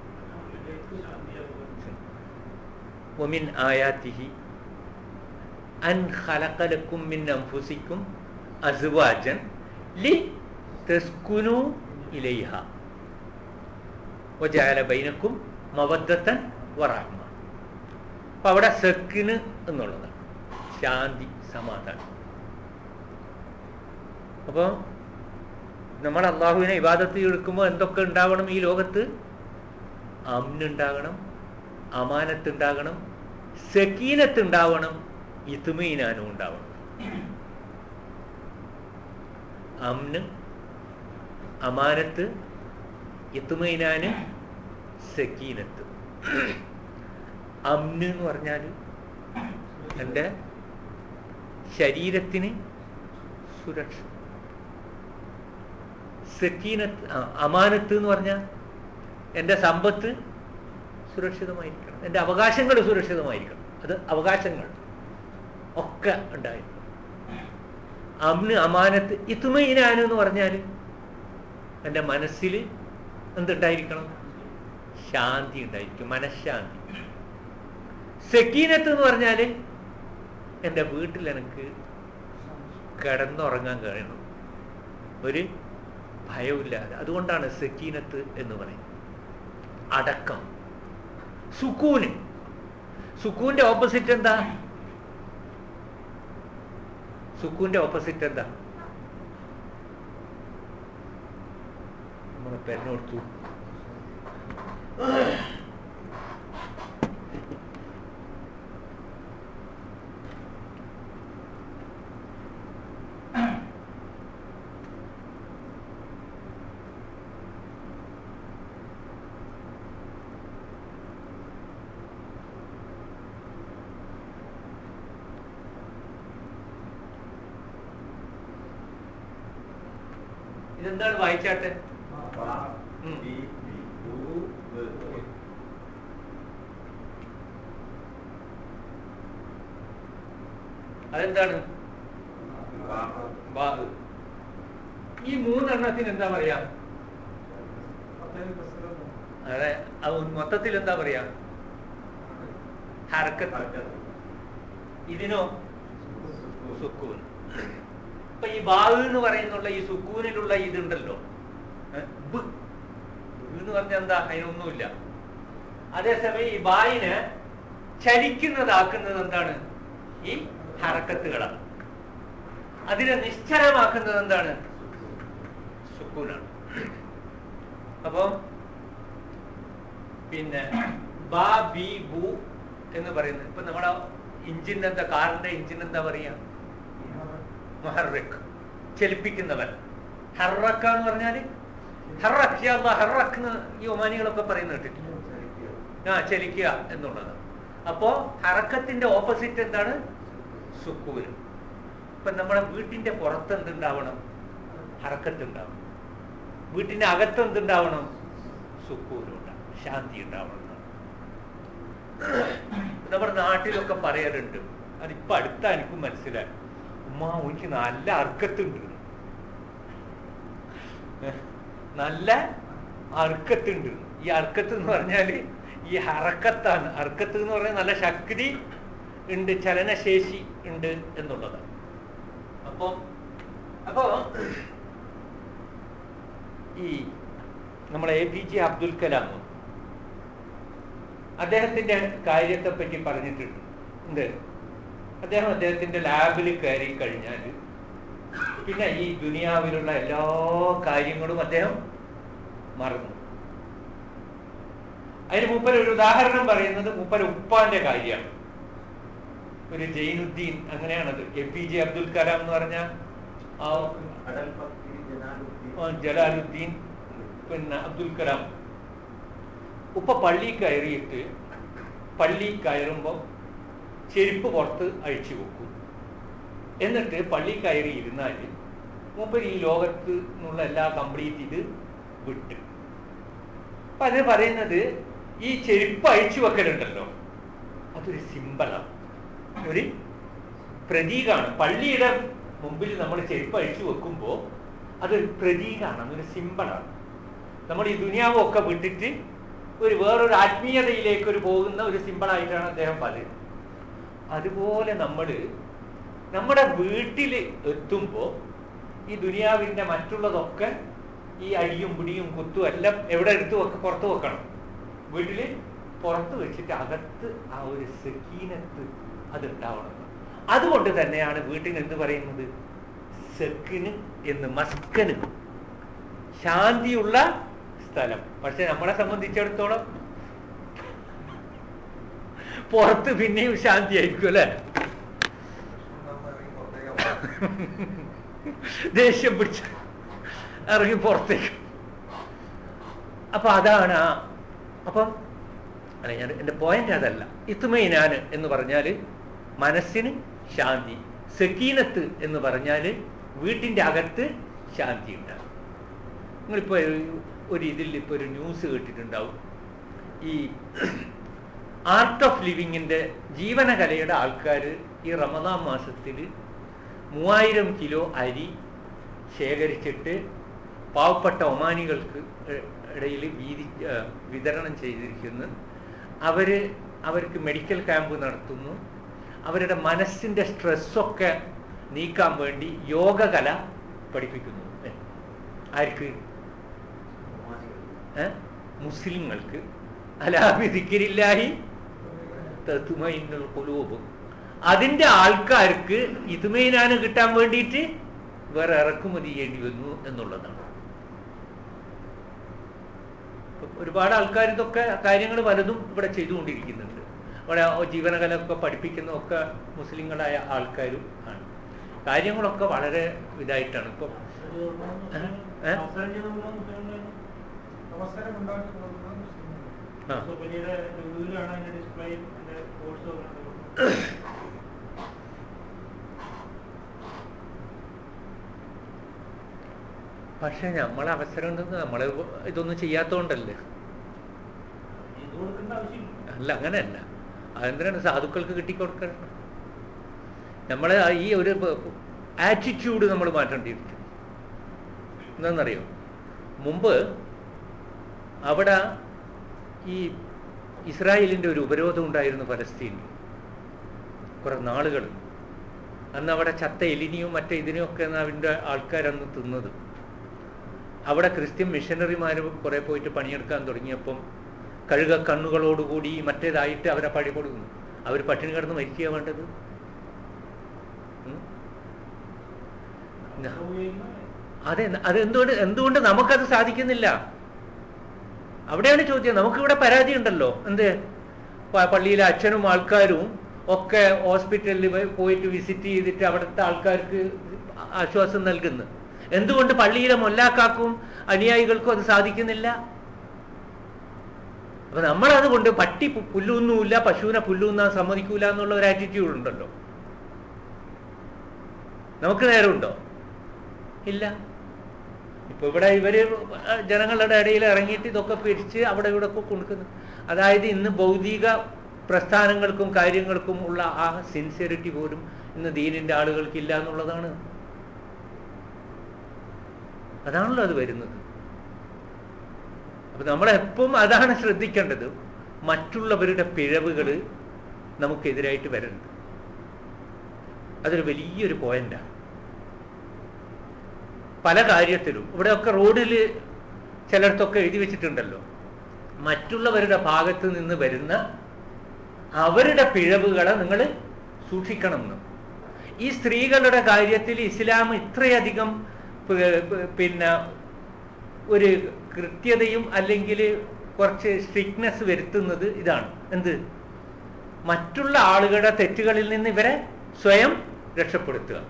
Speaker 1: ومن آياته أن خلق لكم من أنفسكم أزواجا لتسكنوا إليها وجعل بينكم مودة ورحمة അപ്പൊ അവിടെ സെക്കിന് എന്നുള്ളതാണ് ശാന്തി സമാധാനം അപ്പോൾ നമ്മൾ അള്ളാഹുവിനെ ഇബാദത്ത് എടുക്കുമ്പോൾ എന്തൊക്കെ ഉണ്ടാവണം ഈ ലോകത്ത് അമ്നുണ്ടാകണം അമാനത്തുണ്ടാകണം സക്കീനത്ത് ഉണ്ടാവണം ഇത്തുമീനാനും ഉണ്ടാവണം അമ്ന് അമാനത്ത് ഇത്തുമൈനാന് സക്കീനത്ത് അമ്ന് എന്ന് പറഞ്ഞാൽ എൻ്റെ ശരീരത്തിന് സുരക്ഷ സക്കീനത്ത് ആ, അമാനത്ത് എന്ന് പറഞ്ഞാൽ എൻ്റെ സമ്പത്ത് സുരക്ഷിതമായിരിക്കണം എൻ്റെ അവകാശങ്ങൾ സുരക്ഷിതമായിരിക്കണം അത് അവകാശങ്ങൾ ഒക്കെ ഉണ്ടായിരിക്കണം അമ്ന് അമാനത്ത് ഇത്തുമൈനാന് എന്ന് പറഞ്ഞാൽ എൻ്റെ മനസ്സിൽ എന്തുണ്ടായിരിക്കണം ശാന്തി ഉണ്ടായിരിക്കും മനഃശാന്തി സക്കീനത്ത് എന്ന് പറഞ്ഞാൽ എൻ്റെ വീട്ടിൽ എനിക്ക് കിടന്നുറങ്ങാൻ കഴിയണം ഒരു ഭയമില്ലാതെ അതുകൊണ്ടാണ് സക്കീനത്ത് എന്ന് പറയുന്നത് അടക്കം സുക്കൂന് സുക്കൂന്റെ ഓപ്പോസിറ്റ് എന്താ സുക്കൂന്റെ ഓപ്പോസിറ്റ് എന്താ നമ്മളെ പെണ്ണോർത്തു ഇതെന്താണ് വായിച്ചാട്ടെ ഉം. അതെന്താണ് ബാ. ഈ മൂന്നെണ്ണത്തിന് എന്താ പറയാ അതെ അത് മൊത്തത്തിൽ എന്താ പറയാ ഹർക്കത്ത് ഇതിനോ സുക്കൂൻ ഇപ്പൊ ഈ ബാവ് എന്ന് പറയുന്നുള്ള ഈ സുക്കൂനിലുള്ള ഇതുണ്ടല്ലോ ഏ? ബ്. ബ് എന്ന് പറഞ്ഞാൽ എന്താ അതിനൊന്നുമില്ല അതേസമയം ഈ ബായിന് ചലിക്കുന്നതാക്കുന്നത് എന്താണ് ഈ ഹറക്കത്തുകളാണ് അതിനെ നിശ്ചലമാക്കുന്നത് എന്താണ് സുക്കൂനാണ് അപ്പോ പിന്നെ ബാ ബി ബു എന്ന് പറയുന്നത് ഇപ്പൊ നമ്മുടെ ഇഞ്ചിൻ എന്താ കാറിന്റെ ഇഞ്ചിൻ എന്താ പറയാ മുഹറിക് ചലിപ്പിക്കുന്നവൻ ഹറക്ക എന്ന് പറഞ്ഞാല് ഹറക് യാ അല്ലാ, ഹറക് എന്ന് ഈ ഒമാനികളൊക്കെ പറയുന്ന കേട്ടിട്ടില്ല ആ ചലിക്കുക എന്നുള്ളത് അപ്പോ ഹറക്കത്തിന്റെ ഓപ്പോസിറ്റ് എന്താണ് സുക്കൂന് ഇപ്പൊ നമ്മുടെ വീട്ടിന്റെ പുറത്ത് എന്തുണ്ടാവണം ഹറക്കത്ത് ഉണ്ടാവണം വീട്ടിന്റെ അകത്ത് എന്തുണ്ടാവണം സുക്കൂനും ഉണ്ടാവണം ശാന്തി ഉണ്ടാവണം എന്നാണ്. നമ്മുടെ നാട്ടിലൊക്കെ പറയാറുണ്ട് അതിപ്പോ അടുത്ത എനിക്കും മനസ്സിലായി ഉമ്മ എനിക്ക് നല്ല അർക്കത്തുണ്ട് നല്ല അർക്കത്തുണ്ട് ഈ അർക്കത്ത് എന്ന് പറഞ്ഞാല് ഈ ഹറക്കത്താണ് അർക്കത്ത് എന്ന് പറഞ്ഞാൽ നല്ല ശക്തി ഉണ്ട് ചലനശേഷി ഉണ്ട് എന്നുള്ളതാണ് അപ്പൊ അപ്പോ ഈ നമ്മളെ A P J Abdul Kalam അദ്ദേഹത്തിന്റെ കാര്യത്തെ പറ്റി പറഞ്ഞിട്ടുണ്ട് ഉണ്ട് അദ്ദേഹം അദ്ദേഹത്തിന്റെ ലാബിൽ കയറി കഴിഞ്ഞാൽ പിന്നെ ഈ ദുനിയാവിലുള്ള എല്ലാ കാര്യങ്ങളും അദ്ദേഹം മറന്നു അതിന് മൂപ്പര് ഒരു ഉദാഹരണം പറയുന്നത് മൂപ്പര് ഉപ്പാന്റെ കാര്യമാണ് ഒരു ജൈനുദ്ദീൻ അങ്ങനെയാണത് A P J Abdul Kalam എന്ന് പറഞ്ഞ ആ ആ ജലാലുദ്ദീൻ പിന്നെ അബ്ദുൽ കലാം ഉപ്പ പള്ളി കയറിയിട്ട് പള്ളി കയറുമ്പോൾ ചെരുപ്പ് പുറത്ത് അഴിച്ചു വെക്കും എന്നിട്ട് പള്ളി കയറി ഇരുന്നാൽ മൂപ്പർ ഈ ലോകത്ത് നിന്നുള്ള എല്ലാ കംപ്ലീറ്റ് ഇത് വിട്ട് അപ്പൊ അത് പറയുന്നത് ഈ ചെരുപ്പ് അഴിച്ചു വെക്കലുണ്ടല്ലോ അതൊരു സിമ്പളാണ് ഒരു പ്രതീകമാണ് പള്ളിയുടെ മുമ്പിൽ നമ്മൾ ചെരുപ്പ് അഴിച്ചു വെക്കുമ്പോൾ അതൊരു പ്രതീകമാണ് അതൊരു സിമ്പളാണ് നമ്മൾ ഈ ദുനിയാവൊക്കെ വിട്ടിട്ട് ഒരു വേറൊരു ആത്മീയതയിലേക്ക് ഒരു പോകുന്ന ഒരു സിമ്പിളായിട്ടാണ് അദ്ദേഹം പറയുന്നത് അതുപോലെ നമ്മൾ നമ്മുടെ വീട്ടിൽ എത്തുമ്പോൾ ഈ ദുനിയാവിൻ്റെ മറ്റുള്ളതൊക്കെ ഈ അടിയും പിടിയും കുത്തും എല്ലാം എവിടെ എടുത്ത് വെക്ക പുറത്ത് വെക്കണം വീട്ടിൽ പുറത്ത് വെച്ചിട്ട് അകത്ത് ആ ഒരു സക്കീനത്ത് അത് ഉണ്ടാവണം അതുകൊണ്ട് തന്നെയാണ് വീട്ടിന് എന്ത് പറയുന്നത് സെക്കിന് എന്ന് മസ്കന് ശാന്തിയുള്ള സ്ഥലം പക്ഷെ നമ്മളെ സംബന്ധിച്ചിടത്തോളം പുറത്ത് പിന്നെയും ശാന്തി ആയിരിക്കും അല്ലേ ദേഷ്യം പിടിച്ച് ഇറങ്ങി പുറത്തേക്ക് അപ്പൊ അതാണ് ആ അപ്പം അല്ല ഞാൻ എൻ്റെ പോയിന്റ് അതല്ല ഇത്തുമൈനാന് എന്ന് പറഞ്ഞാൽ മനസ്സിന് ശാന്തി സക്കീനത്ത് എന്ന് പറഞ്ഞാൽ വീട്ടിൻ്റെ അകത്ത് ശാന്തി ഉണ്ടാകും നിങ്ങളിപ്പോൾ ഒരു ഇതിൽ ഇപ്പോൾ ഒരു ന്യൂസ് കേട്ടിട്ടുണ്ടാവും ഈ ആർട്ട് ഓഫ് ലിവിങ്ങിൻ്റെ ജീവനകലയുടെ ആൾക്കാർ ഈ റമദാൻ മാസത്തിൽ മൂവായിരം കിലോ അരി ശേഖരിച്ചിട്ട് പാവപ്പെട്ട ഒമാനികൾക്ക് ഇടയിൽ വീതി വിതരണം ചെയ്തിരിക്കുന്നു അവർ അവർക്ക് മെഡിക്കൽ ക്യാമ്പ് നടത്തുന്നു അവരുടെ മനസ്സിൻ്റെ സ്ട്രെസ്സൊക്കെ നീക്കാൻ വേണ്ടി യോഗകല പഠിപ്പിക്കുന്നു ഏ, ആർക്ക് ഏ? മുസ്ലിങ്ങൾക്ക് അലാബിദിക്കരില്ലാഹി തത്തുമൈനുൽ ഖുലൂബ് അതിന്റെ ആൾക്കാർക്ക് ഇതുമൈനാന് കിട്ടാൻ വേണ്ടിയിട്ട് വേറെ ഇറക്കുമതി ചെയ്യേണ്ടി വന്നു എന്നുള്ളതാണ് ഒരുപാട് ആൾക്കാർ ഇതൊക്കെ കാര്യങ്ങൾ പലതും ഇവിടെ ചെയ്തുകൊണ്ടിരിക്കുന്നുണ്ട് ഇവിടെ ജീവനകലൊക്കെ പഠിപ്പിക്കുന്നതൊക്കെ മുസ്ലിങ്ങളായ ആൾക്കാരും ആണ് കാര്യങ്ങളൊക്കെ വളരെ ഇതായിട്ടാണ് ഇപ്പം ഏ?
Speaker 2: അവസരം ഉണ്ടാക്കി കൊടുക്കുന്നത് മുസ്ലിങ്ങളാണ്.
Speaker 1: ആ.
Speaker 2: ഇപ്പൊ പിന്നീട് ലുലുവിലാണ് അതിന്റെ ഡിസ്പ്ലേയും അതിന്റെ ബോർഡ്സും ഒക്കെ ഉണ്ട്.
Speaker 1: പക്ഷെ നമ്മളെ അവസരം ഉണ്ടെന്ന് നമ്മൾ ഇതൊന്നും ചെയ്യാത്തതുകൊണ്ടല്ലേ
Speaker 2: ഇത് കൊടുക്കേണ്ട ആവശ്യമില്ല
Speaker 1: അല്ല അങ്ങനെയല്ല അതെന്തിനാണ് സാധുക്കൾക്ക് കിട്ടിക്കൊടുക്കണം നമ്മൾ ഈ ഒരു ആറ്റിറ്റ്യൂഡ് നമ്മൾ മാറ്റേണ്ടിയിരിക്കും എന്താണെന്നറിയോ മുമ്പ് അവിടെ ഈ ഇസ്രായേലിൻ്റെ ഒരു ഉപരോധം ഉണ്ടായിരുന്നു പലസ്തീനിൽ കുറെ നാളുകൾ അന്ന് അവിടെ ചത്ത എലിനിയും മറ്റേ ഇതിനെയൊക്കെ അവൻ്റെ ആൾക്കാരന്ന് തിന്നത് അവിടെ ക്രിസ്ത്യൻ മിഷനറിമാർ കുറെ പോയിട്ട് പണിയെടുക്കാൻ തുടങ്ങിയപ്പം കഴുക കണ്ണുകളോടുകൂടി മറ്റേതായിട്ട് അവരെ പഴി കൊടുക്കുന്നു അവർ പട്ടിണി കിടന്ന് മരിക്കുക വേണ്ടത് ഉം? ന-
Speaker 2: ഉപയോഗിക്കുന്നത്
Speaker 1: അതെ അത് എന്തുകൊണ്ട് എന്തുകൊണ്ട് നമുക്കത് സാധിക്കുന്നില്ല അവിടെയാണ് ചോദ്യം നമുക്കിവിടെ പരാതി ഉണ്ടല്ലോ എന്ത് പ- പള്ളിയിലെ അച്ഛനും ആൾക്കാരും ഒക്കെ ഹോസ്പിറ്റലിൽ പോയി- പോയിട്ട് വിസിറ്റ് ചെയ്തിട്ട് അവിടുത്തെ ആൾക്കാർക്ക് ആശ്വാസം നൽകുന്നു എന്തുകൊണ്ട് പള്ളിയിലെ മൊല്ലാക്കാക്കും അനുയായികൾക്കും അത് സാധിക്കുന്നില്ല അപ്പൊ നമ്മളത് കൊണ്ട് പട്ടി പു- പുല്ലുന്നുമില്ല പശുവിനെ പുല്ലുന്നാൻ സമ്മതിക്കൂല എന്നുള്ള ഒരു ആറ്റിറ്റ്യൂഡ് ഉണ്ടല്ലോ നമുക്ക് നേരമുണ്ടോ ഇല്ല ഇപ്പൊ ഇവിടെ ഇവര് ജനങ്ങളുടെ ഇടയിൽ ഇറങ്ങിയിട്ട് ഇതൊക്കെ പിരിച്ച് അവിടെ ഇവിടെ ഒക്കെ കൊടുക്കുന്നു അതായത് ഇന്ന് ഭൗതിക പ്രസ്ഥാനങ്ങൾക്കും കാര്യങ്ങൾക്കും ഉള്ള ആ സിൻസിയറിറ്റി പോലും ഇന്ന് ദീനിന്റെ ആളുകൾക്ക് ഇല്ല എന്നുള്ളതാണ് അതാണല്ലോ അത് വരുന്നത് അപ്പൊ നമ്മളെപ്പം അതാണ് ശ്രദ്ധിക്കേണ്ടത് മറ്റുള്ളവരുടെ പിഴവുകൾ നമുക്കെതിരായിട്ട് വരരുത് അതൊരു വലിയൊരു പോയിന്റാണ് പല കാര്യത്തിലും ഇവിടെയൊക്കെ റോഡിൽ ചിലയിടത്തൊക്കെ എഴുതി വെച്ചിട്ടുണ്ടല്ലോ മറ്റുള്ളവരുടെ ഭാഗത്ത് നിന്ന് വരുന്ന അവരുടെ പിഴവുകളെ നിങ്ങൾ സൂക്ഷിക്കണം എന്ന് ഈ സ്ത്രീകളുടെ കാര്യത്തിൽ ഇസ്ലാം ഇത്രയധികം പ്- പ്- പിന്നെ ഒരു കൃത്യതയും അല്ലെങ്കിൽ കുറച്ച് സ്ട്രിക്ട്നെസ് വരുത്തുന്നത് ഇതാണ് എന്ത് മറ്റുള്ള ആളുകളുടെ തെറ്റുകളിൽ നിന്ന് ഇവരെ സ്വയം രക്ഷപ്പെടുത്തുക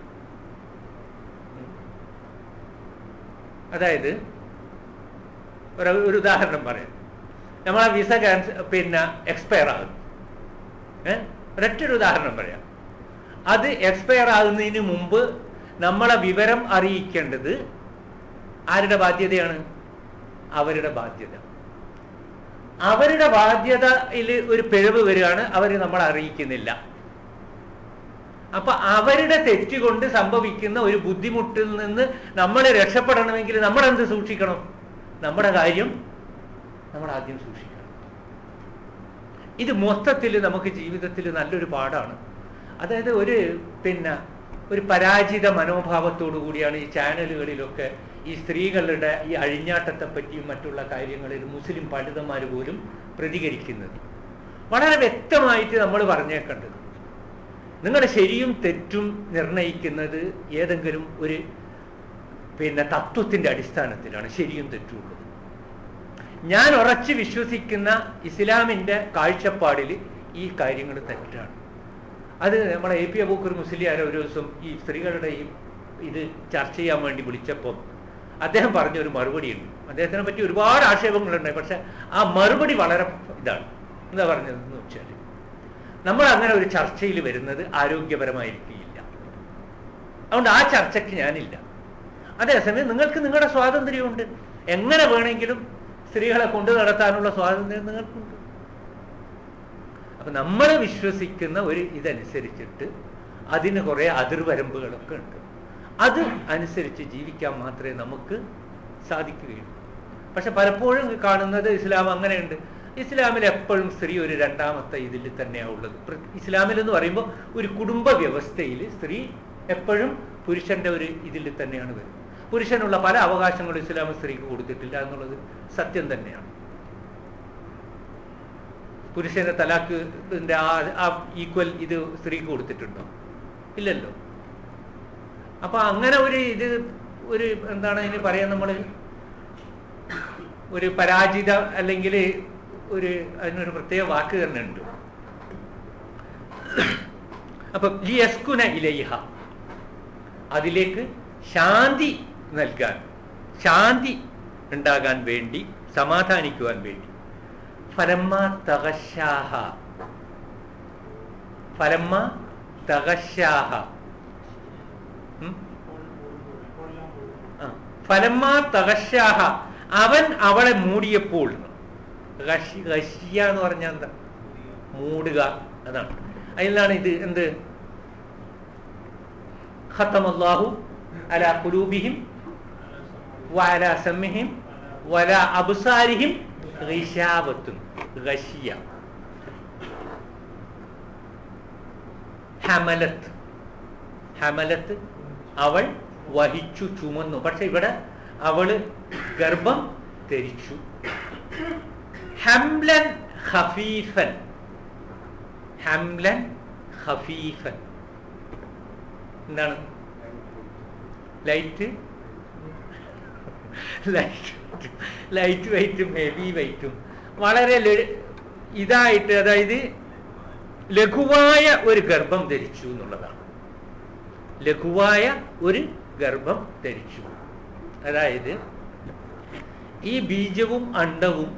Speaker 1: അതായത് ഒരു ഒരു ഉദാഹരണം പറയാം നമ്മളെ വിസ ക്യാൻസൽ പിന്നെ എക്സ്പയർ ആകും ഏ ഒരൊറ്റൊരു ഉദാഹരണം പറയാം അത് എക്സ്പയർ ആകുന്നതിന് മുമ്പ് നമ്മളെ വിവരം അറിയിക്കേണ്ടത് ആരുടെ ബാധ്യതയാണ് അവരുടെ ബാധ്യത അവരുടെ ബാധ്യതയിൽ ഒരു പിഴവ് വരികയാണ് അവർ നമ്മളെ അറിയിക്കുന്നില്ല അപ്പൊ അവരുടെ തെറ്റുകൊണ്ട് സംഭവിക്കുന്ന ഒരു ബുദ്ധിമുട്ടിൽ നിന്ന് നമ്മൾ രക്ഷപ്പെടണമെങ്കിൽ നമ്മൾ എന്ത് സൂക്ഷിക്കണം നമ്മുടെ കാര്യം നമ്മൾ ആദ്യം സൂക്ഷിക്കണം ഇത് മൊത്തത്തിൽ നമുക്ക് ജീവിതത്തിൽ നല്ലൊരു പാഠമാണ് അതായത് ഒരു പിന്നെ ഒരു പരാജിത മനോഭാവത്തോടു കൂടിയാണ് ഈ ചാനലുകളിലൊക്കെ ഈ സ്ത്രീകളുടെ ഈ അഴിഞ്ഞാട്ടത്തെ പറ്റിയും മറ്റുള്ള കാര്യങ്ങളിൽ മുസ്ലിം പണ്ഡിതന്മാർ പോലും പ്രതികരിക്കുന്നത് വളരെ വ്യക്തമായിട്ട് നമ്മൾ പറഞ്ഞേക്കേണ്ടത് നിങ്ങളുടെ ശരിയും തെറ്റും നിർണയിക്കുന്നത് ഏതെങ്കിലും ഒരു പിന്നെ തത്വത്തിന്റെ അടിസ്ഥാനത്തിലാണ് ശരിയും തെറ്റും ഉള്ളത് ഞാൻ ഉറച്ചു വിശ്വസിക്കുന്ന ഇസ്ലാമിന്റെ കാഴ്ചപ്പാടിൽ ഈ കാര്യങ്ങൾ തെറ്റാണ് അത് നമ്മളെ എ പി അബൂക്കർ മുസ്ലിയാർ ഒരു ദിവസം ഈ സ്ത്രീകളുടെ ഈ ഇത് ചർച്ച ചെയ്യാൻ വേണ്ടി വിളിച്ചപ്പം അദ്ദേഹം പറഞ്ഞ ഒരു മറുപടിയുണ്ട് അദ്ദേഹത്തിനെ പറ്റി ഒരുപാട് ആക്ഷേപങ്ങളുണ്ട് പക്ഷെ ആ മറുപടി വളരെ ഇതാണ് എന്താ പറഞ്ഞതെന്ന് വെച്ചാൽ നമ്മൾ അങ്ങനെ ഒരു ചർച്ചയിൽ വരുന്നത് ആരോഗ്യപരമായിരിക്കില്ല അതുകൊണ്ട് ആ ചർച്ചയ്ക്ക് ഞാനില്ല അതേസമയം നിങ്ങൾക്ക് നിങ്ങളുടെ സ്വാതന്ത്ര്യമുണ്ട് എങ്ങനെ വേണമെങ്കിലും സ്ത്രീകളെ കൊണ്ടു നടത്താനുള്ള സ്വാതന്ത്ര്യം നിങ്ങൾക്കുണ്ട് അപ്പൊ നമ്മൾ വിശ്വസിക്കുന്ന ഒരു ഇതനുസരിച്ചിട്ട് അതിന് കുറെ അതിർവരമ്പുകളൊക്കെ ഉണ്ട് അത് അനുസരിച്ച് ജീവിക്കാൻ മാത്രമേ നമുക്ക് സാധിക്കുകയുള്ളൂ പക്ഷെ പലപ്പോഴും കാണുന്നത് ഇസ്ലാം അങ്ങനെയുണ്ട് ഇസ്ലാമിൽ എപ്പോഴും സ്ത്രീ ഒരു രണ്ടാമത്തെ ഇതിൽ തന്നെയാണ് ഉള്ളത് പ്ര- ഇസ്ലാമിൽ എന്ന് പറയുമ്പോൾ ഒരു കുടുംബ വ്യവസ്ഥയിൽ സ്ത്രീ എപ്പോഴും പുരുഷന്റെ ഒരു ഇതിൽ തന്നെയാണ് വരുന്നത് പുരുഷനുള്ള പല അവകാശങ്ങളും ഇസ്ലാം സ്ത്രീക്ക് കൊടുത്തിട്ടില്ല എന്നുള്ളത് സത്യം തന്നെയാണ് പുരുഷന്റെ തലാക്ക് ആ ആ ഈക്വൽ ഇത് സ്ത്രീക്ക് കൊടുത്തിട്ടുണ്ടോ ഇല്ലല്ലോ അപ്പൊ അങ്ങനെ ഒരു ഇത് ഒരു എന്താണ് ഇതിന് പറയാൻ നമ്മൾ ഒരു പരാജിത അല്ലെങ്കിൽ ഒരു അതിനൊരു പ്രത്യേക വാക്ക് തന്നെ ഉണ്ട് അപ്പൊ ലിയസ്കുന ഇലൈഹ അതിലേക്ക് ശാന്തി നൽകാൻ ശാന്തി ഉണ്ടാകാൻ വേണ്ടി സമാധാനിക്കുവാൻ വേണ്ടി ഫലമ്മ തകശാഹ ഫലമ്മ തകശാഹ ഉം? ആ. ഫലമ്മ തകശാഹ അവൻ അവളെ മൂടിയപ്പോൾ ഗശി- ഗശിയ എന്ന് പറഞ്ഞാൽ എന്താ മൂടുക അതാണ് അതിലാണ് ഇത് എന്ത് ഖത്തമല്ലാഹു അലാ ഖുലൂബിഹിം വഅല സമ്മിഹിം വല അബ്സാരിഹിം ഗിശാവത്തുൻ ഗശിയ ഹമലത്ത് ഹമലത്ത് അവൾ വഹിച്ചു ചുമന്നു പക്ഷെ ഇവിടെ അവള് ഗർഭം ധരിച്ചു ഹംലൻ ഖഫീഫൻ ഹംലൻ ഖഫീഫൻ എന്താണ് ലൈറ്റ് ലൈറ്റ് ലൈറ്റ് വെയിറ്റും ഹെവി വെയിറ്റും വളരെ ലഘു- ഇതായിട്ട് അതായത് ലഘുവായ ഒരു ഗർഭം ധരിച്ചു എന്നുള്ളതാണ് ലഘുവായ ഒരു ഗർഭം ധരിച്ചു അതായത് ഈ ബീജവും അണ്ടവും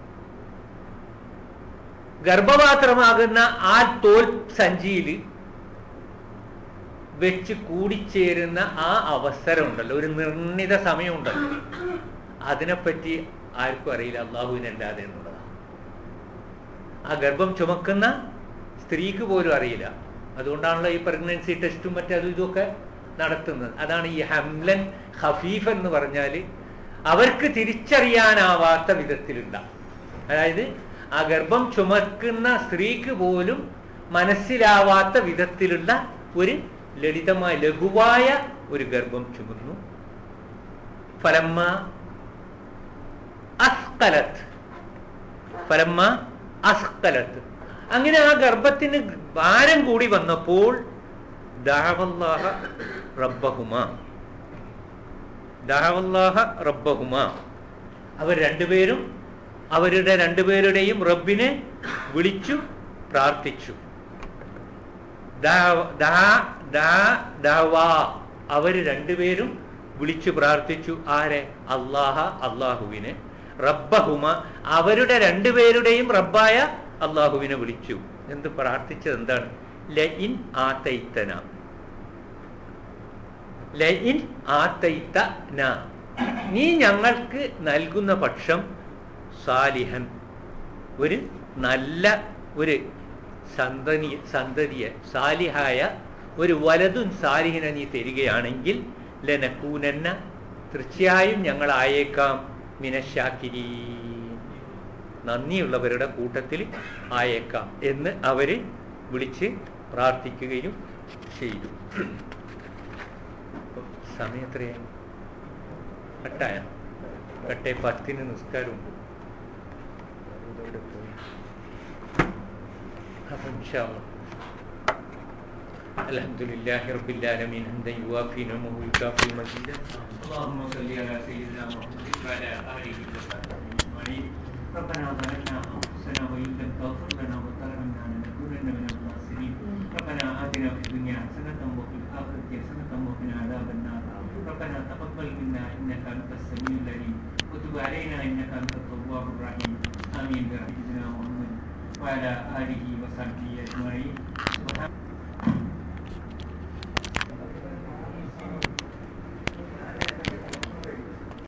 Speaker 1: ഗർഭപാത്രമാകുന്ന ആ തോൽ സഞ്ചിയിൽ വെച്ച് കൂടിച്ചേരുന്ന ആ അവസരം ഉണ്ടല്ലോ ഒരു നിർണിത സമയമുണ്ടല്ലോ അതിനെപ്പറ്റി ആർക്കും അറിയില്ല അള്ളാഹുവിനല്ലാതെ എന്നുള്ളതാണ് ആ ഗർഭം ചുമക്കുന്ന സ്ത്രീക്ക് പോലും അറിയില്ല അതുകൊണ്ടാണല്ലോ ഈ പ്രഗ്നൻസി ടെസ്റ്റും മറ്റും അതും ഇതുമൊക്കെ നടത്തുന്നത് അതാണ് ഈ ഹംലൻ ഹഫീഫ് എന്ന് പറഞ്ഞാൽ അവർക്ക് തിരിച്ചറിയാനാവാത്ത വിധത്തിലുള്ള അതായത് ആ ഗർഭം ചുമക്കുന്ന സ്ത്രീക്ക് പോലും മനസ്സിലാവാത്ത വിധത്തിലുള്ള ഒരു ലളിതമായ ലഘുവായ ഒരു ഗർഭം ചുമന്നു ഫലമ്മ അസ്കലത്ത് ഫലമ്മ അസ്കലത്ത് അങ്ങനെ ആ ഗർഭത്തിന് ഭാരം കൂടി വന്നപ്പോൾ ദാവല്ലാഹ റബ്ബഹുമ ദാവല്ലാഹ റബ്ബഹുമ അവർ രണ്ടുപേരും അവരുടെ രണ്ടുപേരുടെയും റബ്ബിനെ വിളിച്ചു പ്രാർത്ഥിച്ചു ദാ- ദാ- ദാ- ദാവാ. അവര് രണ്ടുപേരും വിളിച്ചു പ്രാർത്ഥിച്ചു ആരെ അള്ളാഹ അള്ളാഹുവിനെ റബ്ബഹുമ അവരുടെ രണ്ടുപേരുടെയും റബ്ബായ അള്ളാഹുവിനെ വിളിച്ചു എന്ത് പ്രാർത്ഥിച്ചത് എന്താണ് ലഇൻ ആതൈത്തന ലഇൻ ആതൈത്തന നീ ഞങ്ങൾക്ക് നൽകുന്ന പക്ഷം സാലിഹൻ ഒരു നല്ല ഒരു സന്തതി സന്തതിയെ സാലിഹായ ഒരു വലതും സാലിഹിനെ നീ തരികയാണെങ്കിൽ ലനക്കൂനന്ന തീർച്ചയായും ഞങ്ങളായേക്കാം മിനശാക്കിരി നന്ദിയുള്ളവരുടെ കൂട്ടത്തിൽ ആയേക്കാം എന്ന് അവര് വിളിച്ച് പ്രാർത്ഥിക്കുകയും ചെയ്തു ഇപ്പം സമയം എത്രയായി കട്ടായ കട്ടെ പത്തിന് നിസ്കാരമുണ്ട് അപ്പൊ ഇൻഷാ അല്ലാ. الحمد لله رب العالمين حمدا يوافي نعمه ويكافئ مزيدا اللهم صل على سيدنا محمد وعلى اله وصحبه اجمعين ربنا ظلمنا انفسنا وان لم تغفر لنا وترحمنا لنكونن ربنا تقبل منا انك انت السميع العليم وتب علينا انك انت التواب الرحيم امين برحمتنا محمد وعلى اله وصحبه اجمعين